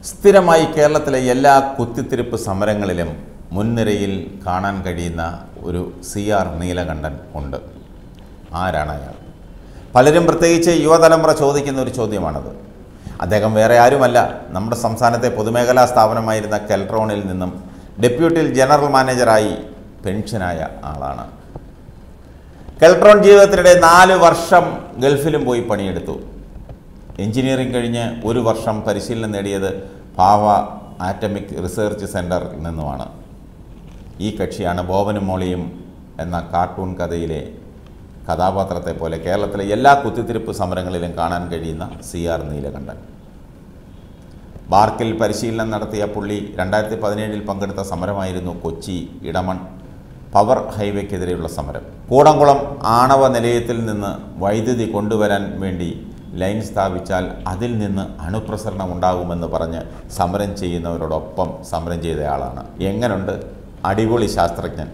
സ്ഥിരമായി കേരളത്തിലെ എല്ലാ കുത്തിത്തിരിപ്പ് സമരങ്ങളിലും മുൻനിരയിൽ കാണാൻ കഴിയുന്ന ഒരു സി ആർ നീലകണ്ഠൻ ഉണ്ട് ആരാണ് അയാൾ പലരും പ്രത്യേകിച്ച് യുവതലമുറ ചോദിക്കുന്ന ഒരു ചോദ്യമാണത് അദ്ദേഹം വേറെ ആരുമല്ല നമ്മുടെ സംസ്ഥാനത്തെ പൊതുമേഖലാ സ്ഥാപനമായിരുന്ന കെൽട്രോണിൽ നിന്നും ഡെപ്യൂട്ടി ജനറൽ മാനേജറായി പെൻഷനായ ആളാണ് കെൽട്രോൺ ജീവിതത്തിനിടെ നാല് വർഷം ഗൾഫിലും പോയി പണിയെടുത്തു എഞ്ചിനീയറിംഗ് കഴിഞ്ഞ് ഒരു വർഷം പരിശീലനം നേടിയത് പാവ ആറ്റമിക് റിസർച്ച് സെൻറ്ററിൽ നിന്നുമാണ് ഈ കക്ഷിയാണ് ബോബനും മോളിയും എന്ന കാർട്ടൂൺ കഥയിലെ കഥാപാത്രത്തെ പോലെ കേരളത്തിലെ എല്ലാ കുത്തിത്തിരിപ്പ് സമരങ്ങളിലും കാണാൻ കഴിയുന്ന സി ആർ നീലകണ്ഠൻ ബാർക്കിൽ പരിശീലനം നടത്തിയ പുള്ളി രണ്ടായിരത്തി പതിനേഴിൽ പങ്കെടുത്ത സമരമായിരുന്നു കൊച്ചി ഇടമൺ പവർ ഹൈവേക്കെതിരെയുള്ള സമരം കൂടംകുളം ആണവ നിലയത്തിൽ നിന്ന് വൈദ്യുതി കൊണ്ടുവരാൻ വേണ്ടി ലൈൻ സ്ഥാപിച്ചാൽ അതിൽ നിന്ന് അണുപ്രസരണം ഉണ്ടാകുമെന്ന് പറഞ്ഞ് സമരം ചെയ്യുന്നവരോടൊപ്പം സമരം ചെയ്തയാളാണ് എങ്ങനുണ്ട് അടിപൊളി ശാസ്ത്രജ്ഞൻ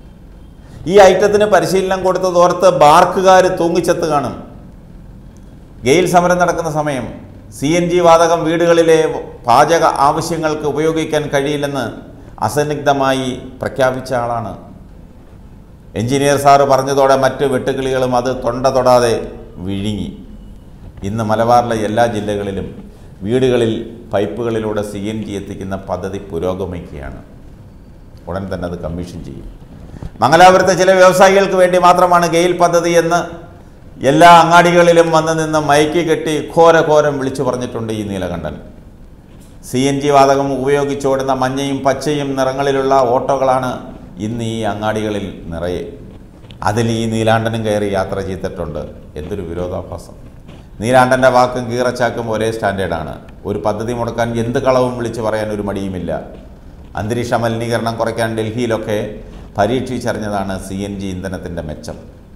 ഈ ഐറ്റത്തിന് പരിശീലനം കൊടുത്തതോർത്ത് ബാർക്കുകാർ തൂങ്ങിച്ചത്ത് കാണും ഗെയിൽ സമരം നടക്കുന്ന സമയം സി എൻ ജി വാതകം വീടുകളിലെ പാചക ആവശ്യങ്ങൾക്ക് ഉപയോഗിക്കാൻ കഴിയില്ലെന്ന് അസന്നിഗ്ധമായി പ്രഖ്യാപിച്ച ആളാണ് എഞ്ചിനീയർ സാറ് പറഞ്ഞതോടെ മറ്റ് വെട്ടുകിളികളും അത് തൊണ്ട തൊടാതെ വിഴുങ്ങി ഇന്ന് മലബാറിലെ എല്ലാ ജില്ലകളിലും വീടുകളിൽ പൈപ്പുകളിലൂടെ സി എൻ ജി എത്തിക്കുന്ന പദ്ധതി പുരോഗമിക്കുകയാണ് ഉടൻ തന്നെ അത് കമ്മീഷൻ ചെയ്യും മംഗലാപുരത്തെ ചില വ്യവസായികൾക്ക് വേണ്ടി മാത്രമാണ് ഗെയിൽ പദ്ധതി എന്ന് എല്ലാ അങ്ങാടികളിലും വന്ന് നിന്ന് മയക്കി കെട്ടി ഘോര ഘോരം വിളിച്ചു പറഞ്ഞിട്ടുണ്ട് ഈ നീലകണ്ഠൻ സി എൻ ജി വാതകം ഉപയോഗിച്ചോടുന്ന മഞ്ഞയും പച്ചയും നിറങ്ങളിലുള്ള ഓട്ടോകളാണ് ഇന്ന് ഈ അങ്ങാടികളിൽ നിറയെ അതിൽ ഈ നീലാണ്ടനും കയറി യാത്ര ചെയ്തിട്ടുണ്ട് എന്തൊരു വിരോധാഭാസം നീലാണ്ടൻ്റെ വാക്കും കീറച്ചാക്കും ഒരേ സ്റ്റാൻഡേർഡാണ് ഒരു പദ്ധതി മുടക്കാൻ എന്ത് കളവും വിളിച്ചു പറയാൻ ഒരു മടിയുമില്ല അന്തരീക്ഷ മലിനീകരണം കുറയ്ക്കാൻ ഡൽഹിയിലൊക്കെ പരീക്ഷിച്ചറിഞ്ഞതാണ് സി എൻ ജി ഇന്ധനത്തിൻ്റെ മെച്ചം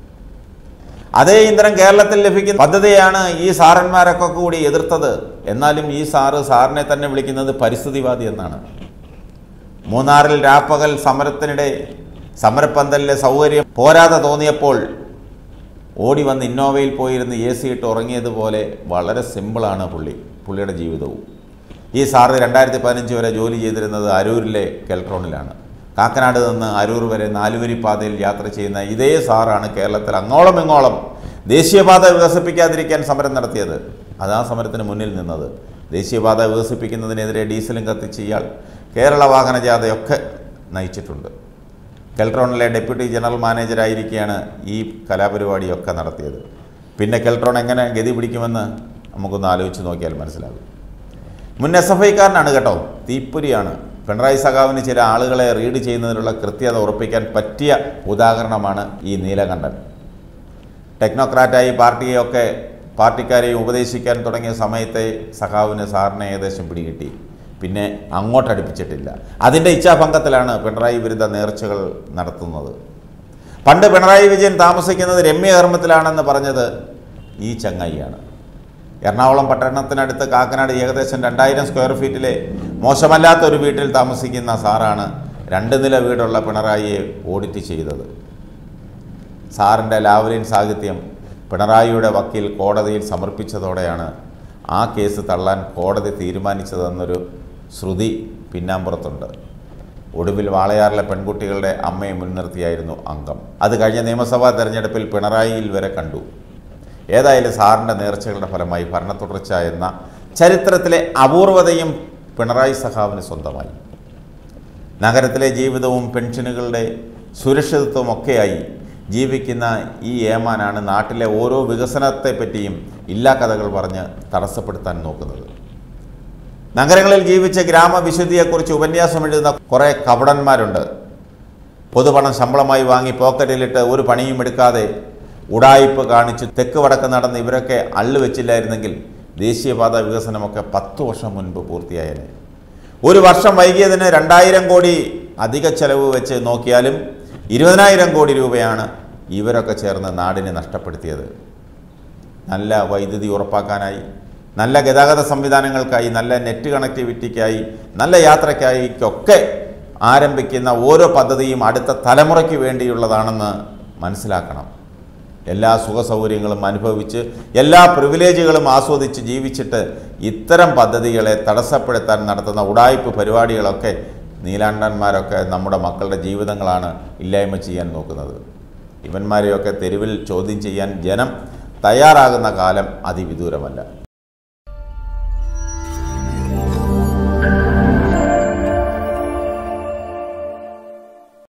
അതേ ഇന്ധനം കേരളത്തിൽ ലഭിക്കുന്ന പദ്ധതിയാണ് ഈ സാറന്മാരൊക്കെ കൂടി എതിർത്തത് എന്നാലും ഈ സാറ് സാറിനെ തന്നെ വിളിക്കുന്നത് പരിസ്ഥിതിവാദി എന്നാണ് മൂന്നാറിൽ രാപ്പകൽ സമരത്തിനിടെ സമരപ്പന്തലിലെ സൗകര്യം പോരാതെ തോന്നിയപ്പോൾ ഓടി വന്ന് ഇന്നോവയിൽ പോയിരുന്ന് എ സി ഇട്ട് ഉറങ്ങിയതുപോലെ വളരെ സിമ്പിളാണ് പുള്ളി പുള്ളിയുടെ ജീവിതവും ഈ സാറ് രണ്ടായിരത്തി പതിനഞ്ച് വരെ ജോലി ചെയ്തിരുന്നത് അരൂരിലെ കെൽട്രോണിലാണ് കാക്കനാട് നിന്ന് അരൂർ വരെ നാലുവരി പാതയിൽ യാത്ര ചെയ്യുന്ന ഇതേ സാറാണ് കേരളത്തിൽ അങ്ങോളം ഇങ്ങോളം ദേശീയപാത വികസിപ്പിക്കാതിരിക്കാൻ സമരം നടത്തിയത് അതാ സമരത്തിന് മുന്നിൽ നിന്നത് ദേശീയപാത വികസിപ്പിക്കുന്നതിനെതിരെ ഡീസലും കത്തിച്ച് ഇയാൾ കേരള വാഹന ജാഥയൊക്കെ നയിച്ചിട്ടുണ്ട് കെൽട്രോണിലെ ഡെപ്യൂട്ടി ജനറൽ മാനേജരായിരിക്കെയാണ് ഈ കലാപരിപാടിയൊക്കെ നടത്തിയത് പിന്നെ കെൽട്രോൺ എങ്ങനെ ഗതി പിടിക്കുമെന്ന് നമുക്കൊന്ന് ആലോചിച്ച് നോക്കിയാൽ മനസ്സിലാകും മുൻ എസ് എഫ് ഐക്കാരനാണ് കേട്ടോ തീപ്പൊരിയാണ് പിണറായി സഖാവിന് ചില ആളുകളെ റീഡ് ചെയ്യുന്നതിനുള്ള കൃത്യത ഉറപ്പിക്കാൻ പറ്റിയ ഉദാഹരണമാണ് ഈ നീലകണ്ഠൻ ടെക്നോക്രാറ്റായി പാർട്ടിയെയൊക്കെ പാർട്ടിക്കാരെയും ഉപദേശിക്കാൻ തുടങ്ങിയ സമയത്തെ സഖാവിന് സാറിനെ ഏകദേശം പിടികിട്ടി പിന്നെ അങ്ങോട്ടടുപ്പിച്ചിട്ടില്ല അതിൻ്റെ ഇച്ഛാഭംഗത്തിലാണ് പിണറായി വിരുദ്ധ നേർച്ചകൾ നടത്തുന്നത് പണ്ട് പിണറായി വിജയൻ താമസിക്കുന്നത് രമ്യകർമ്മത്തിലാണെന്ന് പറഞ്ഞത് ഈ ചങ്ങായിയാണ് എറണാകുളം പട്ടണത്തിനടുത്ത് കാക്കനാട് ഏകദേശം രണ്ടായിരം സ്ക്വയർ ഫീറ്റിലെ മോശമല്ലാത്ത ഒരു വീട്ടിൽ താമസിക്കുന്ന സാറാണ് രണ്ട് നില വീടുള്ള പിണറായിയെ ഓഡിറ്റ് ചെയ്തത് സാറിൻ്റെ ലാവലിൻ സാഹിത്യം പിണറായിയുടെ വക്കീൽ കോടതിയിൽ സമർപ്പിച്ചതോടെയാണ് ആ കേസ് തള്ളാൻ കോടതി തീരുമാനിച്ചതെന്നൊരു ശ്രുതി പിന്നാമ്പുറത്തുണ്ട് ഒടുവിൽ വാളയാറിലെ പെൺകുട്ടികളുടെ അമ്മയെ മുൻനിർത്തിയായിരുന്നു അംഗം അത് കഴിഞ്ഞ നിയമസഭാ തെരഞ്ഞെടുപ്പിൽ പിണറായിയിൽ വരെ കണ്ടു ഏതായാലും സാറിൻ്റെ നേർച്ചകളുടെ ഫലമായി ഭരണത്തുടർച്ച എന്ന ചരിത്രത്തിലെ അപൂർവതയും പിണറായി സഖാവിന് സ്വന്തമായി നഗരത്തിലെ ജീവിതവും പെൻഷനുകളുടെ സുരക്ഷിതത്വം ഒക്കെയായി ജീവിക്കുന്ന ഈ ഏമാനാണ് നാട്ടിലെ ഓരോ വികസനത്തെപ്പറ്റിയും ഇല്ലാ കഥകൾ പറഞ്ഞ് തടസ്സപ്പെടുത്താൻ നോക്കുന്നത് നഗരങ്ങളിൽ ജീവിച്ച ഗ്രാമവിശുദ്ധിയെക്കുറിച്ച് ഉപന്യാസം എഴുതുന്ന കുറേ കപടന്മാരുണ്ട് പൊതുപണം ശമ്പളമായി വാങ്ങി പോക്കറ്റിലിട്ട് ഒരു പണിയും എടുക്കാതെ ഉടായിപ്പ് കാണിച്ച് തെക്ക് വടക്ക് നടന്ന് ഇവരൊക്കെ അള്ളു വെച്ചില്ലായിരുന്നെങ്കിൽ ദേശീയപാത വികസനമൊക്കെ പത്ത് വർഷം മുൻപ് പൂർത്തിയായേനെ ഒരു വർഷം വൈകിയതിന് രണ്ടായിരം കോടി അധിക ചെലവ് വെച്ച് നോക്കിയാലും ഇരുപതിനായിരം കോടി രൂപയാണ് ഇവരൊക്കെ ചേർന്ന് നാടിനെ നഷ്ടപ്പെടുത്തിയത് നല്ല വൈദ്യുതി ഉറപ്പാക്കാനായി നല്ല ഗതാഗത സംവിധാനങ്ങൾക്കായി നല്ല നെറ്റ് കണക്ടിവിറ്റിക്കായി നല്ല യാത്രയ്ക്കായിക്കൊക്കെ ആരംഭിക്കുന്ന ഓരോ പദ്ധതിയും അടുത്ത തലമുറയ്ക്ക് വേണ്ടിയുള്ളതാണെന്ന് മനസ്സിലാക്കണം എല്ലാ സുഖ സൗകര്യങ്ങളും അനുഭവിച്ച് എല്ലാ പ്രിവിലേജുകളും ആസ്വദിച്ച് ജീവിച്ചിട്ട് ഇത്തരം പദ്ധതികളെ തടസ്സപ്പെടുത്താൻ നടത്തുന്ന ഉടായ്പ് പരിപാടികളൊക്കെ നീലാണ്ടന്മാരൊക്കെ നമ്മുടെ മക്കളുടെ ജീവിതങ്ങളാണ് ഇല്ലായ്മ ചെയ്യാൻ നോക്കുന്നത് ഇവന്മാരെയൊക്കെ തെരുവിൽ ചോദ്യം ചെയ്യാൻ ജനം തയ്യാറാകുന്ന കാലം അതിവിദൂരമല്ല